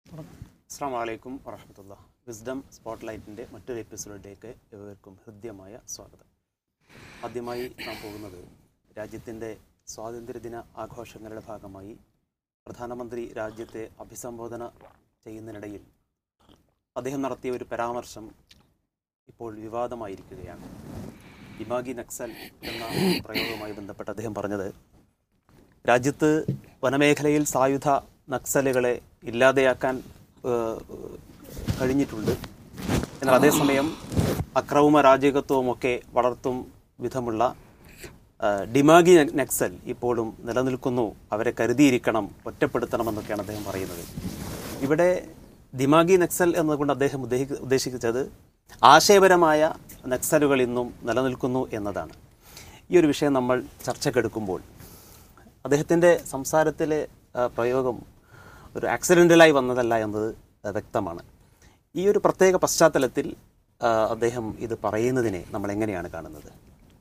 അസ്സാം വലൈക്കും വറഹമത്തുള്ള വിസ്ഡം സ്പോട്ട്ലൈറ്റിൻ്റെ മറ്റൊരു എപ്പിസോഡിലേക്ക് ഏവർക്കും ഹൃദ്യമായ സ്വാഗതം ആദ്യമായി നാം പോകുന്നത് രാജ്യത്തിൻ്റെ സ്വാതന്ത്ര്യദിന ആഘോഷങ്ങളുടെ ഭാഗമായി പ്രധാനമന്ത്രി രാജ്യത്തെ അഭിസംബോധന ചെയ്യുന്നതിനിടയിൽ അദ്ദേഹം നടത്തിയ ഒരു പരാമർശം ഇപ്പോൾ വിവാദമായിരിക്കുകയാണ് ദിമാഗി നക്സൽ എന്ന പ്രയോഗവുമായി ബന്ധപ്പെട്ട് അദ്ദേഹം പറഞ്ഞത് രാജ്യത്ത് വനമേഖലയിൽ സായുധ നക്സലുകളെ ഇല്ലാതെയാക്കാൻ ഏഹ്, കഴിഞ്ഞിട്ടുണ്ട് എന്നാൽ അതേസമയം അക്രമ രാജകത്വമൊക്കെ വളർത്തും വിധമുള്ള ഏഹ്, ഡിമാഗി ന- നക്സൽ ഇപ്പോഴും നിലനിൽക്കുന്നു അവരെ കരുതിയിരിക്കണം ഒറ്റപ്പെടുത്തണമെന്നൊക്കെയാണ് അദ്ദേഹം പറയുന്നത് ഇവിടെ ദിമാഗി നക്സൽ എന്നതുകൊണ്ട് അദ്ദേഹം ഉദ്ദേശി- ഉദ്ദേശിച്ചത് ആശയപരമായ നക്സലുകൾ ഇന്നും നിലനിൽക്കുന്നു എന്നതാണ് ഈ ഒരു വിഷയം നമ്മൾ ചർച്ചക്കെടുക്കുമ്പോൾ അദ്ദേഹത്തിൻ്റെ സംസാരത്തിലെ ആ, പ്രയോഗം ഒരു ആക്സിഡൻ്റലായി വന്നതല്ല എന്നത് ആ, വ്യക്തമാണ് ഈ ഒരു പ്രത്യേക പശ്ചാത്തലത്തിൽ ആ, അദ്ദേഹം ഇത് പറയുന്നതിനെ നമ്മൾ എങ്ങനെയാണ് കാണുന്നത്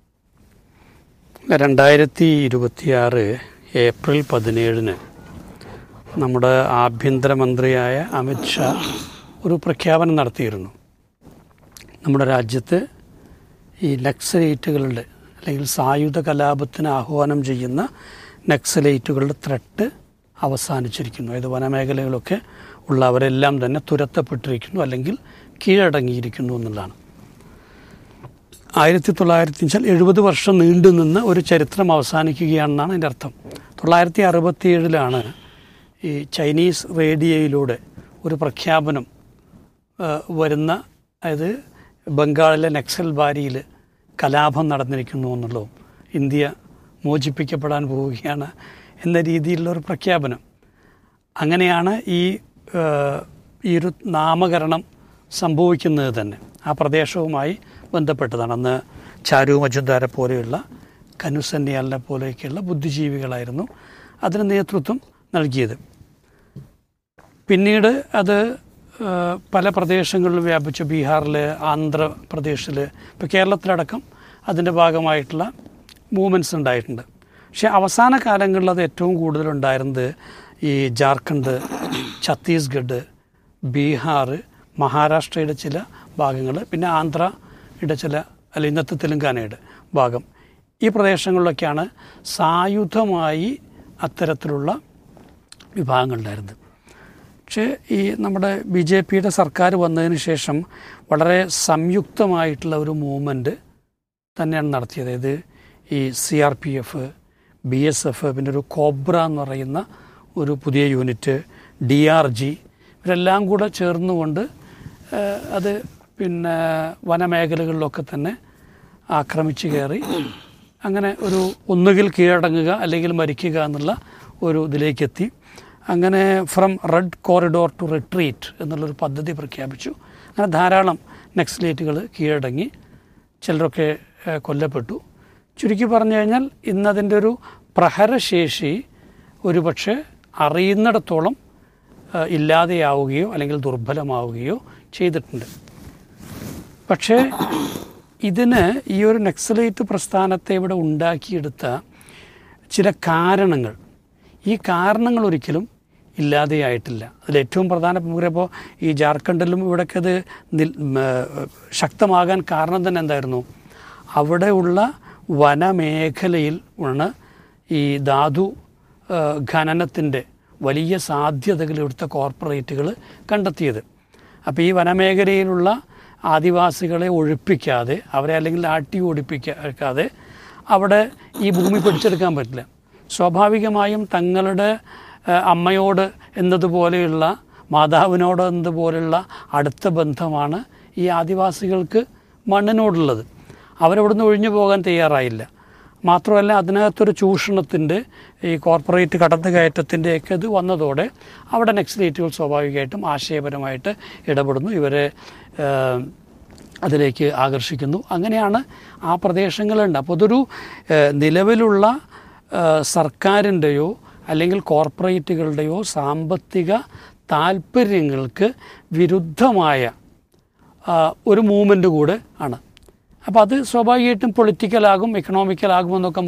രണ്ടായിരത്തി ഇരുപത്തിയാറ് ഏപ്രിൽ പതിനേഴിന് നമ്മുടെ ആഭ്യന്തരമന്ത്രിയായ അമിത് ഷാ ഒരു പ്രഖ്യാപനം നടത്തിയിരുന്നു നമ്മുടെ രാജ്യത്ത് ഈ നക്സലേറ്റുകളുടെ അല്ലെങ്കിൽ സായുധ കലാപത്തിന് ആഹ്വാനം ചെയ്യുന്ന നക്സലേറ്റുകളുടെ ത്രട്ട് അവസാനിച്ചിരിക്കുന്നു അതായത് വനമേഖലകളൊക്കെ ഉള്ളവരെല്ലാം തന്നെ തുരത്തപ്പെട്ടിരിക്കുന്നു അല്ലെങ്കിൽ കീഴടങ്ങിയിരിക്കുന്നു എന്നുള്ളതാണ് ആയിരത്തി തൊള്ളായിരത്തി വെച്ചാൽ എഴുപത് വർഷം നീണ്ടു നിന്ന് ഒരു ചരിത്രം അവസാനിക്കുകയാണെന്നാണ് അതിൻ്റെ അർത്ഥം തൊള്ളായിരത്തി അറുപത്തിയേഴിലാണ് ഈ ചൈനീസ് റേഡിയോയിലൂടെ ഒരു പ്രഖ്യാപനം ആ, വരുന്ന അതായത് ബംഗാളിലെ നക്സൽ ബാരിയിൽ കലാപം നടന്നിരിക്കുന്നു എന്നുള്ളതും ഇന്ത്യ മോചിപ്പിക്കപ്പെടാൻ പോവുകയാണ് എന്ന രീതിയിലുള്ള ഒരു പ്രഖ്യാപനം അങ്ങനെയാണ് ഈ ആ, ഈ ഒരു നാമകരണം സംഭവിക്കുന്നത് തന്നെ ആ പ്രദേശവുമായി ബന്ധപ്പെട്ടതാണ് അന്ന് ചാരു മജുദാരെ പോലെയുള്ള കനുസന്യാലിനെ പോലെയൊക്കെയുള്ള ബുദ്ധിജീവികളായിരുന്നു അതിന് നേതൃത്വം നൽകിയത് പിന്നീട് അത് ആ, പല പ്രദേശങ്ങളിലും വ്യാപിച്ചു ബീഹാറിൽ ആന്ധ്രാപ്രദേശിൽ ഇപ്പോൾ കേരളത്തിലടക്കം അതിൻ്റെ ഭാഗമായിട്ടുള്ള മൂവ്മെൻറ്റ്സ് ഉണ്ടായിട്ടുണ്ട് പക്ഷേ അവസാന കാലങ്ങളിൽ അത് ഏറ്റവും കൂടുതലുണ്ടായിരുന്നത് ഈ ജാർഖണ്ഡ് ഛത്തീസ്ഗഡ് ബീഹാർ മഹാരാഷ്ട്രയുടെ ചില ഭാഗങ്ങൾ പിന്നെ ആന്ധ്രയുടെ ചില അല്ല ഇന്നത്തെ തെലുങ്കാനയുടെ ഭാഗം ഈ പ്രദേശങ്ങളിലൊക്കെയാണ് സായുധമായി അത്തരത്തിലുള്ള വിഭാഗങ്ങളുണ്ടായിരുന്നത് പക്ഷേ ഈ നമ്മുടെ ബി ജെ പിയുടെ സർക്കാർ വന്നതിന് ശേഷം വളരെ സംയുക്തമായിട്ടുള്ള ഒരു മൂവ്മെൻറ്റ് തന്നെയാണ് നടത്തിയത് അതായത് ഈ C R P F B S F പിന്നെ ഒരു കോബ്ര എന്ന് പറയുന്ന ഒരു പുതിയ യൂണിറ്റ് ഡി ആർ ജി ഇവരെല്ലാം കൂടെ ചേർന്നുകൊണ്ട് ഏഹ്, അത് പിന്നെ വനമേഖലകളിലൊക്കെ തന്നെ ആക്രമിച്ച് കയറി അങ്ങനെ ഒരു ഒന്നുകിൽ കീഴടങ്ങുക അല്ലെങ്കിൽ മരിക്കുക എന്നുള്ള ഒരു ഇതിലേക്കെത്തി അങ്ങനെ from red corridor to retreat എന്നുള്ളൊരു പദ്ധതി പ്രഖ്യാപിച്ചു അങ്ങനെ ധാരാളം നക്സലേറ്റുകൾ കീഴടങ്ങി ചിലരൊക്കെ ഏഹ്, കൊല്ലപ്പെട്ടു ചുരുക്കി പറഞ്ഞു കഴിഞ്ഞാൽ ഇന്നതിൻ്റെ ഒരു പ്രഹരശേഷി ഒരുപക്ഷെ അറിയുന്നിടത്തോളം ഏഹ്, ഇല്ലാതെയാവുകയോ അല്ലെങ്കിൽ ദുർബലമാവുകയോ ചെയ്തിട്ടുണ്ട് പക്ഷേ ഇതിന് ഈ ഒരു നക്സലേറ്റ് പ്രസ്ഥാനത്തെ ഇവിടെ ഉണ്ടാക്കിയെടുത്ത ചില കാരണങ്ങൾ ഈ കാരണങ്ങൾ ഒരിക്കലും ഇല്ലാതെയായിട്ടില്ല അതിൽ ഏറ്റവും പ്രധാനപ്പെട്ട ഇപ്പോൾ ഈ ജാർഖണ്ഡിലും ഇവിടെയൊക്കെ അത് നിൽ മ, ശക്തമാകാൻ കാരണം തന്നെ എന്തായിരുന്നു അവിടെയുള്ള വനമേഖലയിൽ ആണ് ഈ ധാതു ഖനനത്തിൻ്റെ വലിയ സാധ്യതകൾ ഇവിടുത്തെ കോർപ്പറേറ്റുകൾ കണ്ടെത്തിയത് അപ്പോൾ ഈ വനമേഖലയിലുള്ള ആദിവാസികളെ ഒഴിപ്പിക്കാതെ അവരെ അല്ലെങ്കിൽ ആട്ടി ഓടിപ്പിക്കാതെ അവിടെ ഈ ഭൂമി പിടിച്ചെടുക്കാൻ പറ്റില്ല സ്വാഭാവികമായും തങ്ങളുടെ ആ, അമ്മയോട് എന്നതുപോലെയുള്ള മാതാവിനോട് എന്നതുപോലെയുള്ള അടുത്ത ബന്ധമാണ് ഈ ആദിവാസികൾക്ക് മണ്ണിനോടുള്ളത് അവരവിടുന്ന് ഒഴിഞ്ഞു പോകാൻ തയ്യാറായില്ല മാത്രമല്ല അതിനകത്തൊരു ചൂഷണത്തിൻ്റെ ഈ കോർപ്പറേറ്റ് കടന്നുകയറ്റത്തിൻ്റെയൊക്കെ ഇത് വന്നതോടെ അവിടെ നെക്സലേറ്റുകൾ സ്വാഭാവികമായിട്ടും ആശയപരമായിട്ട് ഇടപെടുന്നു ഇവരെ ഏഹ്, അതിലേക്ക് ആകർഷിക്കുന്നു അങ്ങനെയാണ് ആ പ്രദേശങ്ങളുണ്ട് അപ്പോൾ അതൊരു ഏഹ്, നിലവിലുള്ള ഏഹ്, സർക്കാരിൻ്റെയോ അല്ലെങ്കിൽ കോർപ്പറേറ്റുകളുടെയോ സാമ്പത്തിക താല്പര്യങ്ങൾക്ക് വിരുദ്ധമായ ആ, ഒരു മൂവ്മെൻ്റ് കൂടെ ആണ് അപ്പോൾ അത് സ്വാഭാവികമായിട്ടും പൊളിറ്റിക്കലാകും എക്കണോമിക്കലാകും എന്നൊക്കെ